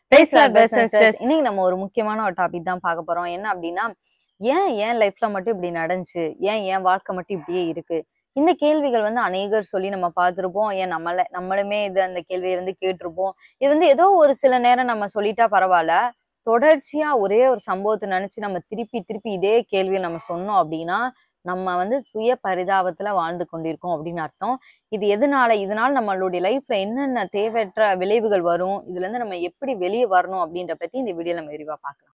Bracelet Best Sisters. Sisters. இன்னைக்கு நம்ம ஒரு முக்கியமான ஒரு டாபிக் தான் பார்க்க போறோம் என்ன அப்படின்னா ஏன் என் லைஃப்ல மட்டும் இப்படி நடந்துச்சு ஏன் என் வாழ்க்கை மட்டும் இப்படியே இருக்கு இந்த கேள்விகள் வந்து அநேகர் சொல்லி நம்ம பார்த்திருப்போம் ஏன் நம்மள நம்மளுமே இது அந்த கேள்வியை வந்து கேட்டிருப்போம் இது வந்து ஏதோ ஒரு சில நேரம் நம்ம சொல்லிட்டா பரவாயில்ல தொடர்ச்சியா ஒரே ஒரு சம்பவத்தை நினைச்சு நம்ம திருப்பி திருப்பி இதே கேள்வியை நம்ம சொன்னோம் அப்படின்னா நம்ம வந்து சுய பரிதாபத்துல வாழ்ந்து கொண்டிருக்கோம் அப்படின்னு அர்த்தம் இது எதனால இதனால நம்மளுடைய லைஃப்ல என்னென்ன தேவையற்ற விளைவுகள் வரும் இதுல இருந்து நம்ம எப்படி வெளியே வரணும் அப்படின்ற பத்தி இந்த வீடியோல நம்ம விரிவா பார்க்கலாம்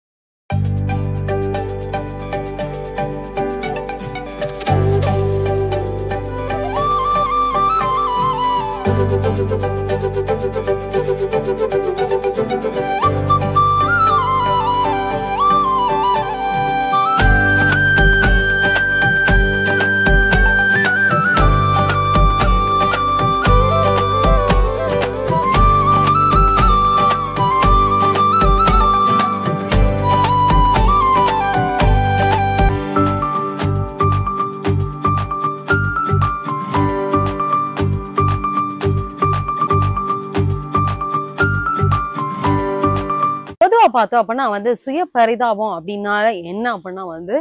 பொதுவா பார்த்தோம் அப்படின்னா வந்து சுய பரிதாபம் அப்படின்னால என்ன அப்படின்னா வந்து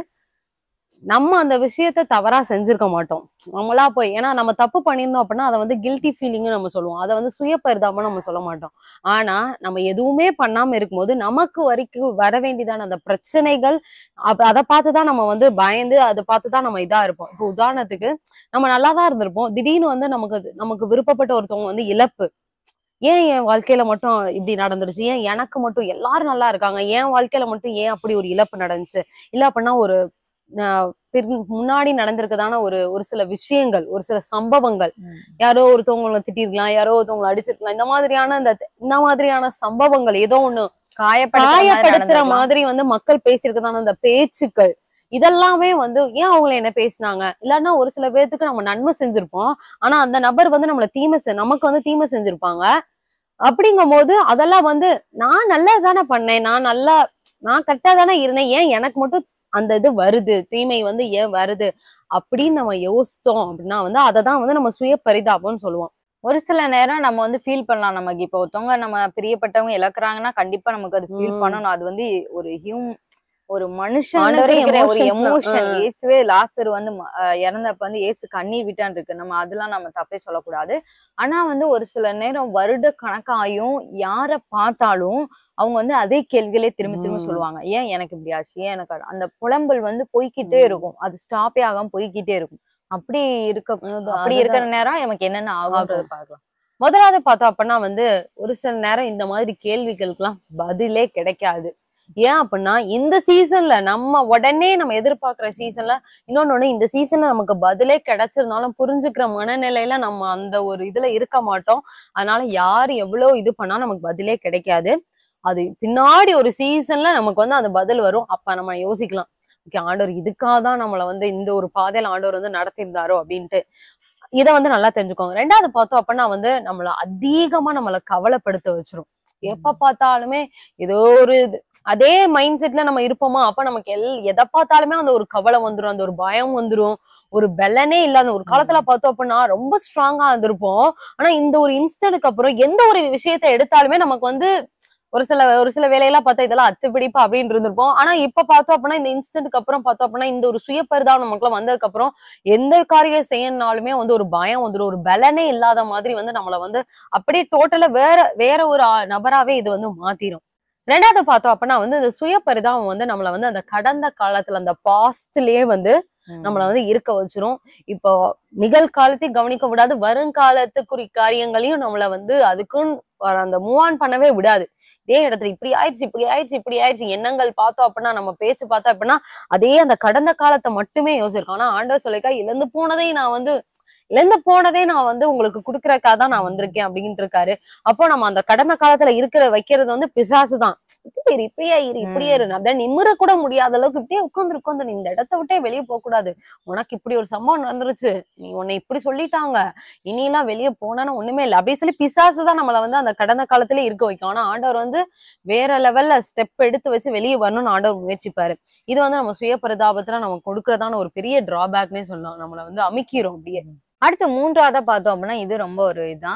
நம்ம அந்த விஷயத்த தவறா செஞ்சிருக்க மாட்டோம் நம்மளா போய் ஏன்னா நம்ம தப்பு பண்ணியிருந்தோம் அப்படின்னா அதை வந்து கில்ட்டி ஃபீலிங்னு நம்ம சொல்லுவோம் அதை வந்து சுய பரிதாபம் நம்ம சொல்ல மாட்டோம் ஆனா நம்ம எதுவுமே பண்ணாம இருக்கும்போது நமக்கு வரைக்கும் வர வேண்டியதான அந்த பிரச்சனைகள் அப்ப அதை பார்த்துதான் நம்ம வந்து பயந்து அதை பார்த்துதான் நம்ம இதா இருப்போம் இப்போ உதாரணத்துக்கு நம்ம நல்லா தான் இருந்திருப்போம் திடீர்னு வந்து நமக்கு அது- நமக்கு விருப்பப்பட்ட ஒருத்தவங்க வந்து இழப்பு ஏன் என் வாழ்க்கையில மட்டும் இப்படி நடந்துருச்சு ஏன் எனக்கு மட்டும் எல்லாரும் நல்லா இருக்காங்க என் வாழ்க்கையில மட்டும் ஏன் அப்படி ஒரு இழப்பு நடந்துச்சு இல்ல அப்படின்னா ஒரு ஆஹ், பின்- முன்னாடி நடந்திருக்கதான ஒரு ஒரு சில விஷயங்கள் ஒரு சில சம்பவங்கள் யாரோ ஒருத்தவங்களை திட்டிருக்கலாம் யாரோ ஒருத்தவங்களை அடிச்சிருக்கலாம் இந்த மாதிரியான இந்த இந்த மாதிரியான சம்பவங்கள் ஏதோ ஒண்ணு காயப்படுத்துற மாதிரி வந்து மக்கள் பேசியிருக்கதான அந்த பேச்சுக்கள் இதெல்லாமே வந்து ஏன் அவங்கள என்ன பேசினாங்க இல்லைன்னா ஒரு சில பேர்த்துக்கு நம்ம நன்மை செஞ்சிருப்போம் ஆனா அந்த நபர் வந்து நம்மள தீமை செ- நமக்கு வந்து தீமை செஞ்சிருப்பாங்க அப்படிங்கும் போது அதெல்லாம் வந்து நான் நல்லா தானே பண்ணேன் நான் நல்லா நான் கரெக்டா தானே இருந்தேன் ஏன் எனக்கு மட்டும் அந்த இது வருது தீமை வந்து ஏன் வருது அப்படின்னு நம்ம யோசித்தோம் அப்படின்னா வந்து அதை தான் வந்து நம்ம சுய பரிதாபம்னு சொல்லுவோம் ஒரு சில நேரம் நம்ம வந்து ஃபீல் பண்ணலாம் நமக்கு இப்போ ஒருத்தவங்க நம்ம பிரியப்பட்டவங்க இழக்குறாங்கன்னா கண்டிப்பா நமக்கு அது ஃபீல் ம். பண்ணணும் அது வந்து ஒரு ஹியூம் ஒரு மனுஷன் ஆண்டவரே ஒரு emotions ல, எமோஷன் ஆ. இயேசுவே லாசர் வந்து ம- அஹ் இறந்தப்ப வந்து இயேசு கண்ணீர் விட்டான் இருக்கு நம்ம அதெல்லாம் நம்ம தப்பே சொல்லக்கூடாது ஆனா வந்து ஒரு சில நேரம் வருட கணக்காயும் யார பார்த்தாலும் அவங்க வந்து அதே கேள்விகளே திரும்ப திரும்ப ம். சொல்லுவாங்க ஏன் எனக்கு இப்படி ஆச்சு ஏன் எனக்கு அது- அந்த புலம்பல் வந்து போய்க்கிட்டே ம். இருக்கும் அது ஸ்டாப்பே ஆகாம போய்க்கிட்டே இருக்கும் அப்படி இருக்க அப்படி அதுதான். இருக்கிற நேரம் நமக்கு என்னென்ன ஆகும்ன்றத ஆகும். பார்க்கலாம் முதலாவது பார்த்தோம் அப்படின்னா வந்து ஒரு சில நேரம் இந்த மாதிரி கேள்விகளுக்கெல்லாம் பதிலே கிடைக்காது ஏன் அப்படின்னா இந்த சீசன்ல நம்ம உடனே நம்ம எதிர்பார்க்கிற சீசன்ல இன்னொன்னு ஒண்ணு இந்த சீசன்ல நமக்கு பதிலே கிடைச்சிருந்தாலும் புரிஞ்சுக்கிற மனநிலையில நம்ம அந்த ஒரு இதுல இருக்க மாட்டோம் அதனால யார் எவ்வளவு இது பண்ணாலும் நமக்கு பதிலே கிடைக்காது அது பின்னாடி ஒரு சீசன்ல நமக்கு வந்து அந்த பதில் வரும் அப்ப நம்ம யோசிக்கலாம் ஓகே ஆண்டவர் இதுக்காக தான் நம்மளை வந்து இந்த ஒரு பாதையில ஆண்டவர் வந்து நடத்தியிருந்தாரோ அப்படின்ட்டு இதை வந்து நல்லா தெரிஞ்சுக்கோங்க ரெண்டாவது பார்த்தோம் அப்படின்னா வந்து நம்மள அதிகமா நம்மள கவலைப்படுத்த வச்சிரும் எப்ப பார்த்தாலுமே ஏதோ ஒரு இது அதே மைண்ட் செட்ல நம்ம இருப்போமா அப்ப நமக்கு எல் எதை பார்த்தாலுமே அந்த ஒரு கவலை வந்துரும் அந்த ஒரு பயம் வந்துரும் ஒரு பெலனே இல்லாத ஒரு காலத்துல பார்த்தோம் அப்படின்னா ரொம்ப ஸ்ட்ராங்கா இருந்திருப்போம் ஆனா இந்த ஒரு இன்ஸ்டன்ட்க்கு அப்புறம் எந்த ஒரு விஷயத்த எடுத்தாலுமே நமக்கு வந்து ஒரு சில ஒரு சில வேலையெல்லாம் பார்த்தா இதெல்லாம் அத்துப்பிடிப்பா அப்படின்னு இருந்திருப்போம் ஆனா இப்ப பார்த்தோம் அப்படின்னா இந்த இன்ஸ்டன்ட்க்கு அப்புறம் பார்த்தோம் அப்படின்னா இந்த ஒரு சுயப்பரிதாபம் நமக்குலாம் வந்ததுக்கு அப்புறம் எந்த காரியம் செய்யணும்னாலுமே வந்து ஒரு பயம் வந்துடும் ஒரு பலனே இல்லாத மாதிரி வந்து நம்மள வந்து அப்படியே டோட்டலா வேற வேற ஒரு ஆ- நபராவே இது வந்து மாத்திரும் ரெண்டாவது பார்த்தோம் அப்படின்னா வந்து இந்த சுயபரிதாபம் வந்து நம்மள வந்து அந்த கடந்த காலத்துல அந்த பாஸ்ட்லயே வந்து நம்மள வந்து இருக்க வச்சிரும் இப்போ நிகழ்காலத்தையும் கவனிக்க விடாது வருங்காலத்துக்குரிய காரியங்களையும் நம்மள வந்து அதுக்குன்னு வர அந்த மூவ் ஆன் பண்ணவே விடாது இதே இடத்துல இப்படி ஆயிடுச்சு இப்படி ஆயிடுச்சு இப்படி ஆயிடுச்சு எண்ணங்கள் பார்த்தோம் அப்படின்னா நம்ம பேச்சு பார்த்தோம் அப்படின்னா அதே அந்த கடந்த காலத்தை மட்டுமே யோசிச்சிருக்கோம் ஆனா ஆண்டவர் சொல்லிக்கா இழந்து போனதை நான் வந்து இழந்து போனதே நான் வந்து உங்களுக்கு கொடுக்கறக்காக தான் நான் வந்திருக்கேன் அப்படின்ட்டு இருக்காரு அப்போ நம்ம அந்த கடந்த காலத்துல இருக்கிற வைக்கிறது வந்து பிசாசு தான் இப்படியே இரு இப்படியே இரு இப்படியே இரு அதான் நிமிர கூட முடியாத அளவுக்கு இப்படியே உட்கார்ந்து உட்கார்ந்து நீ இந்த இடத்த விட்டே வெளியே போக கூடாது உனக்கு இப்படி ஒரு சம்பவம் நடந்துருச்சு நீ உன்னை இப்படி சொல்லிட்டாங்க இனியெல்லாம் வெளியே போனான்னு ஒண்ணுமே இல்லை அப்படி சொல்லி பிசாசு தான் நம்மள வந்து அந்த கடந்த காலத்திலே இருக்க வைக்கும் ஆனா ஆண்டவர் வந்து வேற லெவல்ல ஸ்டெப் எடுத்து வச்சு வெளியே வரணும்னு ஆண்டவர் முயற்சிப்பாரு இது வந்து நம்ம சுய பரிதாபத்துல நம்ம கொடுக்கறதான ஒரு பெரிய டிராபேக்னே சொல்லலாம் நம்மள வந்து அமிக்கிறோம் அப்படியே அடுத்து மூன்றாவதா பார்த்தோம் அப்படின்னா இது ரொம்ப ஒரு இதான்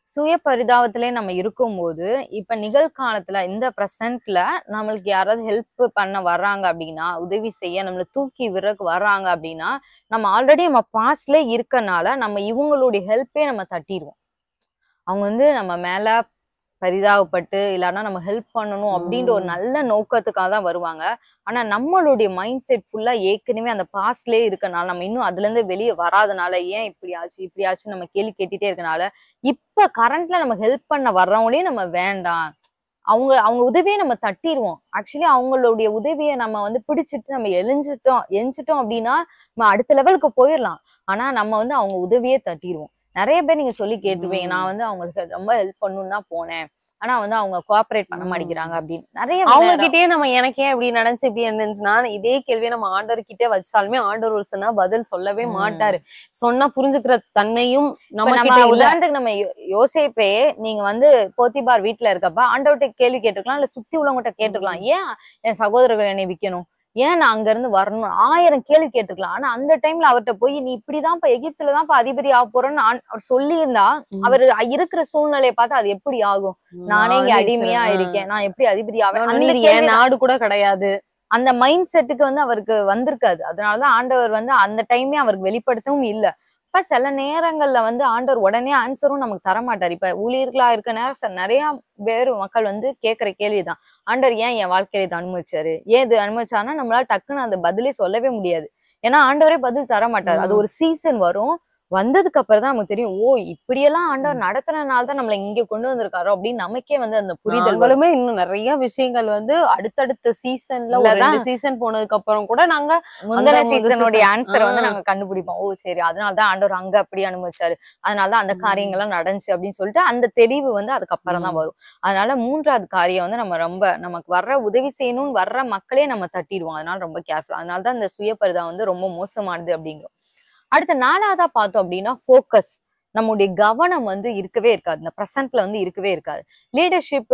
சுய பரிதாபத்திலே நம்ம இருக்கும்போது இப்ப நிகழ்காலத்துல இந்த ப்ரெசன்ட்ல நம்மளுக்கு யாராவது ஹெல்ப் பண்ண வர்றாங்க அப்படின்னா உதவி செய்ய நம்மள தூக்கி விறகு வர்றாங்க அப்படின்னா நம்ம ஆல்ரெடி நம்ம பாஸ்ட்ல இருக்கனால நம்ம இவங்களுடைய ஹெல்ப்பே நம்ம தட்டிடுவோம் அவங்க வந்து நம்ம மேல பரிதாபப்பட்டு இல்லைன்னா நம்ம ஹெல்ப் பண்ணணும் அப்படின்ற ஒரு உம். நல்ல நோக்கத்துக்காக தான் வருவாங்க ஆனா நம்மளுடைய மைண்ட் செட் ஃபுல்லா ஏற்கனவே அந்த பாஸ்ட்லயே இருக்கனால நம்ம இன்னும் அதுல இருந்து வெளியே வராதனால ஏன் இப்படி ஆச்சு இப்படி ஆச்சு நம்ம கேள்வி கேட்டுட்டே இருக்கனால இப்ப கரண்ட்ல நம்ம ஹெல்ப் பண்ண வர்றவங்களையும் நம்ம வேண்டாம் அவங்க அவங்க உதவியை நம்ம தட்டிடுவோம் ஆக்சுவலி அவங்களுடைய உதவியை நம்ம வந்து பிடிச்சிட்டு நம்ம எழிஞ்சிட்டோம் எஞ்சிட்டோம் அப்படின்னா நம்ம அடுத்த லெவலுக்கு போயிடலாம் ஆனா நம்ம வந்து அவங்க உதவியே தட்டிடுவோம் நிறைய பேர் நீங்க சொல்லி கேட்டிருப்பீங்க உம். நான் வந்து அவங்களுக்கு ரொம்ப ஹெல்ப் பண்ணணும்னு தான் போனேன் ஆனா வந்து அவங்க கோஆபரேட் பண்ண உம். மாட்டேங்கிறாங்க அப்படின்னு நிறைய அவங்க நேரம் கிட்டயே நம்ம எனக்கு ஏன் இப்படி நடந்துச்சு இப்படி இருந்துச்சுன்னா இதே கேள்வியை நம்ம ஆண்டவர் கிட்டே வச்சாலுமே ஆண்டவர் ஒரு சொன்னா பதில் சொல்லவே உம். மாட்டாரு சொன்னா புரிஞ்சுக்கிற தன்மையும் இப்ப நம்ம நம்ம கிட்ட இல்ல உதாரணத்துக்கு நம்ம யோ- யோசேப்பே நீங்க வந்து போத்திபார் வீட்டுல இருக்கப்ப ஆண்டவர்கிட்ட கேள்வி கேட்டிருக்கலாம் இல்ல சுத்தி உள்ளவங்ககிட்ட கேட்டிருக்கலாம் ஏன் என் சகோதரர்கள் என்னை விக்கணும் ஏன் நான் அங்க இருந்து வரணும் ஆயிரம் கேள்வி கேட்டிருக்கலாம் ஆனா அந்த டைம்ல அவர்கிட்ட போய் நீ இப்படிதான்ப்பா எகிப்துல தான்ப்பா அதிபதி ஆக போறேன்னு ஆண்- அவர் சொல்லியிருந்தா உம். அவர் இருக்கிற சூழ்நிலையை பார்த்து அது எப்படி ஆகும் நானே இங்க நானே அடிமையா சரி, ஆ. இருக்கேன் நான் எப்படி அதிபதி ஆவேன் ஆனா அந்த இது கேள்வி என் நாடு கூட கிடையாது அந்த மைண்ட் செட்டுக்கு வந்து அவருக்கு வந்திருக்காது அதனாலதான் ஆண்டவர் வந்து அந்த டைமே அவருக்கு வெளிப்படுத்தவும் இல்ல இப்ப சில நேரங்கள்ல வந்து ஆண்டவர் உடனே ஆன்சரும் நமக்கு தர மாட்டார் இப்ப ஊழியர்களா இருக்க நேரம் ச- நிறைய பேர் மக்கள் வந்து கேட்கிற கேள்விதான் ஆண்டவர் ஏன் என் வாழ்க்கையில இதை அனுமதிச்சாரு ஏன் இது அனுமதிச்சாருன்னா நம்மளால டக்குன்னு அந்த பதிலே சொல்லவே முடியாது ஏன்னா ஆண்டவரே பதில் தர மாட்டார் அது ம். ஒரு சீசன் வரும் வந்ததுக்கு அப்புறம் தான் நமக்கு தெரியும் ஓ இப்படியெல்லாம் ஆண்டவர் நடத்துனனால தான் நம்மள இங்க கொண்டு வந்திருக்காரோ அப்படின்னு நமக்கே வந்து அந்த புரிதல் வரும். நாங்களுமே இன்னும் நிறைய விஷயங்கள் வந்து அடுத்தடுத்த சீசன்ல ஒரு இல்லதான். ரெண்டு சீசன் போனதுக்கு அப்புறம் கூட நாங்க முந்தின அந்த முதல் சீசனுடைய season. ஆன்சரை வந்து ஆ. நாங்க கண்டுபிடிப்போம் ஓ சரி அதனாலதான் ஆண்டவர் அங்க அப்படி அனுபவிச்சாரு அதனாலதான் அந்த ம். காரியங்கள்லாம் நடந்துச்சு அப்படின்னு சொல்லிட்டு அந்த தெளிவு வந்து அதுக்கப்புறம் தான் ம். வரும் அதனால மூன்றாவது காரியம் வந்து நம்ம ரொம்ப நமக்கு வர்ற உதவி செய்யணும்னு வர்ற மக்களே நம்ம தட்டிடுவோம் அதனால ரொம்ப கேர்ஃபுல் அதனாலதான் இந்த சுயபரிதா வந்து ரொம்ப மோசமானது அப்படிங்கிறோம் அடுத்த நாலாவதா பார்த்தோம் அப்படின்னா ஃபோக்கஸ் நம்முடைய கவனம் வந்து இருக்கவே இருக்காது இந்த ப்ரெசன்ட்ல வந்து இருக்கவே இருக்காது லீடர்ஷிப்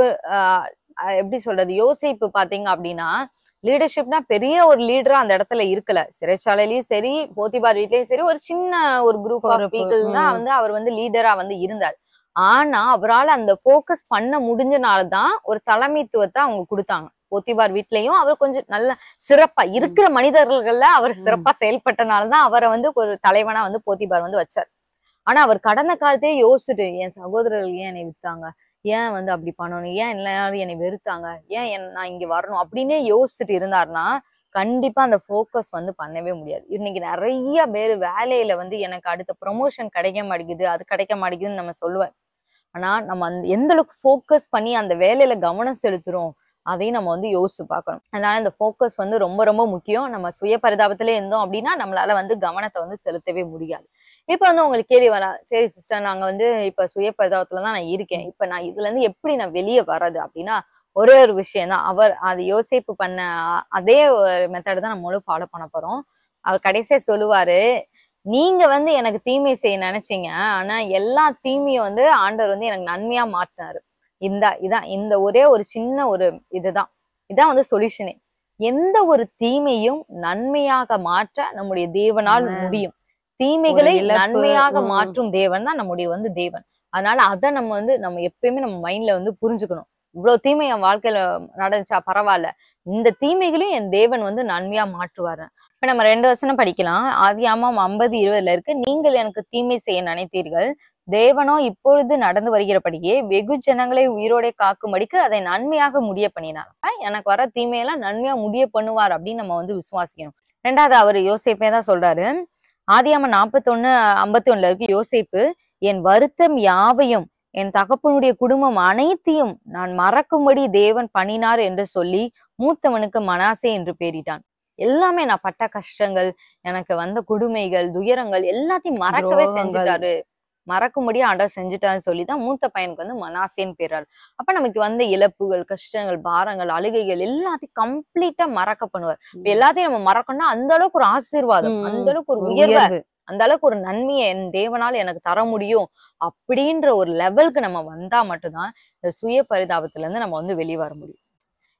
எப்படி சொல்றது யோசிப்பு பாத்தீங்க அப்படின்னா லீடர்ஷிப்னா பெரிய ஒரு லீடரா அந்த இடத்துல இருக்கல சிறைச்சாலையிலயும் சரி போத்திபார் வீட்லயும் சரி ஒரு சின்ன ஒரு குரூப் ஆஃப் பொறுப்பு, பீப்புள் தான் ம். வந்து அவர் வந்து லீடரா வந்து இருந்தார் ஆனா அவரால அந்த ஃபோக்கஸ் பண்ண முடிஞ்சனாலதான் ஒரு தலைமைத்துவத்தை அவங்க கொடுத்தாங்க போத்திபார் வீட்லயும் அவர் கொஞ்சம் நல்ல சிறப்பா இருக்கிற மனிதர்கள்ல அவர் ம். சிறப்பா செயல்பட்டனாலதான் அவரை வந்து ஒரு தலைவனா வந்து போத்திபார் வந்து வச்சார் ஆனா அவர் கடந்த காலத்தையே யோசிச்சுட்டு என் சகோதரர்கள் ஏன் என்னை வித்தாங்க ஏன் வந்து அப்படி பண்ணணும் ஏன் எல்லாரும் என்னை வெறுத்தாங்க ஏன் என் நான் இங்க வரணும் அப்படின்னே யோசிச்சுட்டு இருந்தாருன்னா கண்டிப்பா அந்த ஃபோக்கஸ் வந்து பண்ணவே முடியாது இன்னைக்கு நிறைய பேர் வேலையில வந்து எனக்கு அடுத்த ப்ரொமோஷன் கிடைக்க மாட்டேங்குது அது கிடைக்க மாட்டேங்குதுன்னு நம்ம சொல்லுவேன் ஆனா நம்ம அந்த எந்த அளவுக்கு ஃபோக்கஸ் பண்ணி அந்த வேலையில கவனம் செலுத்துறோம் அதையும் நம்ம வந்து யோசிச்சு பார்க்கணும் அதனால இந்த ஃபோக்கஸ் வந்து ரொம்ப ரொம்ப முக்கியம் நம்ம சுய பரிதாபத்திலே இருந்தோம் அப்படின்னா நம்மளால வந்து கவனத்தை வந்து செலுத்தவே முடியாது இப்ப வந்து உங்களுக்கு கேள்வி வரா சரி சிஸ்டர் நாங்க வந்து இப்ப சுய பரிதாபத்துல தான் நான் இருக்கேன் இப்ப நான் இதுல இருந்து எப்படி நான் வெளியே வர்றது அப்படின்னா ஒரே ஒரு விஷயம் தான் அவர் அது யோசிப்பு பண்ண அ- அதே ஒரு மெத்தட் தான் நம்மளும் ஃபாலோ பண்ண போறோம் அவர் கடைசியா சொல்லுவாரு நீங்க வந்து எனக்கு தீமை செய்ய நினைச்சீங்க ஆனா எல்லா தீமையும் வந்து ஆண்டவர் வந்து எனக்கு நன்மையா மாட்டினாரு இந்த இதான் இந்த ஒரே ஒரு சின்ன ஒரு இதுதான் இதான் வந்து சொல்யூஷனே எந்த ஒரு தீமையும் நன்மையாக மாற்ற நம்முடைய தேவனால் Amen. முடியும் தீமைகளை இழப்பு, நன்மையாக ம். மாற்றும் தேவன் தான் நம்முடைய வந்து தேவன் அதனால அதை நம்ம வந்து நம்ம எப்பயுமே நம்ம மைண்ட்ல வந்து புரிஞ்சுக்கணும் இவ்வளவு தீமை என் வாழ்க்கையில நடந்துச்சா பரவாயில்ல இந்த தீமைகளையும் என் தேவன் வந்து நன்மையா மாற்றுவாரு இப்ப நம்ம ரெண்டு வசனம் படிக்கலாம் ஆதியாமம் ஐம்பது இருபதுல இருக்கு நீங்கள் எனக்கு தீமை செய்ய நினைத்தீர்கள் தேவனோ இப்பொழுது நடந்து வருகிறபடியே வெகு ஜனங்களை உயிரோட காக்கும்படிக்கு அதை நன்மையாக முடிய பண்ணினார் அப்ப எனக்கு வர தீமையெல்லாம் நன்மையா முடிய பண்ணுவார் அப்படின்னு நம்ம வந்து விசுவாசிக்கணும் ரெண்டாவது அவர் யோசிப்பே தான் சொல்றாரு ஆதியாம நாற்பத்தொன்னு ஐம்பத்தி ஒண்ணுல இருக்கு யோசிப்பு என் வருத்தம் யாவையும் என் தகப்பனுடைய குடும்பம் அனைத்தையும் நான் மறக்கும்படி தேவன் பண்ணினார் என்று சொல்லி மூத்தவனுக்கு மனாசே என்று பெயரிட்டான் எல்லாமே நான் பட்ட கஷ்டங்கள் எனக்கு வந்த கொடுமைகள் துயரங்கள் எல்லாத்தையும் மறக்கவே துரோகங்கள். செஞ்சுட்டாரு மறக்கும்படி ஆண்டவர் செஞ்சுட்டாருன்னு சொல்லி தான் மூத்த பையனுக்கு வந்து மனாசேன்னு பேராரு அப்ப நமக்கு வந்த இழப்புகள் கஷ்டங்கள் பாரங்கள் அழுகைகள் எல்லாத்தையும் கம்ப்ளீட்டா மறக்க பண்ணுவார் இப்ப எல்லாத்தையும் நம்ம மறக்கணும்னா அந்த அளவுக்கு ஒரு ஆசீர்வாதம் ம், அந்த அளவுக்கு ஒரு ஒரு உயர்வை உயர்வு அந்த அளவுக்கு ஒரு நன்மையை என் தேவனால் எனக்கு தர முடியும் அப்படின்ற ஒரு லெவலுக்கு நம்ம வந்தா மட்டும்தான் இந்த சுய பரிதாபத்துல இருந்து நம்ம வந்து வெளியே வர முடியும்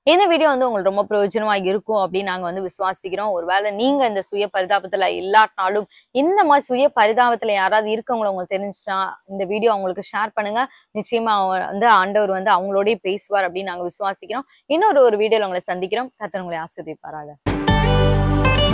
இந்த வீடியோ வந்து உங்களுக்கு ரொம்ப பிரயோஜனமா இருக்கும் அப்படின்னு நாங்க வந்து விசுவாசிக்கிறோம் ஒருவேளை நீங்க இந்த சுய பரிதாபத்துல இல்லாட்டினாலும் இந்த மாதிரி சுய பரிதாபத்துல யாராவது இருக்கவங்கள உங்களுக்கு தெரிஞ்சுச்சா இந்த வீடியோ அவங்களுக்கு ஷேர் பண்ணுங்க நிச்சயமா அவங்க வந்து ஆண்டவர் வந்து அவங்களோடய பேசுவார் அப்படின்னு நாங்க விசுவாசிக்கிறோம் இன்னொரு ஒரு வீடியோல உங்களை சந்திக்கிறோம் கத்தர் உங்களை ஆசிரியப்பாராக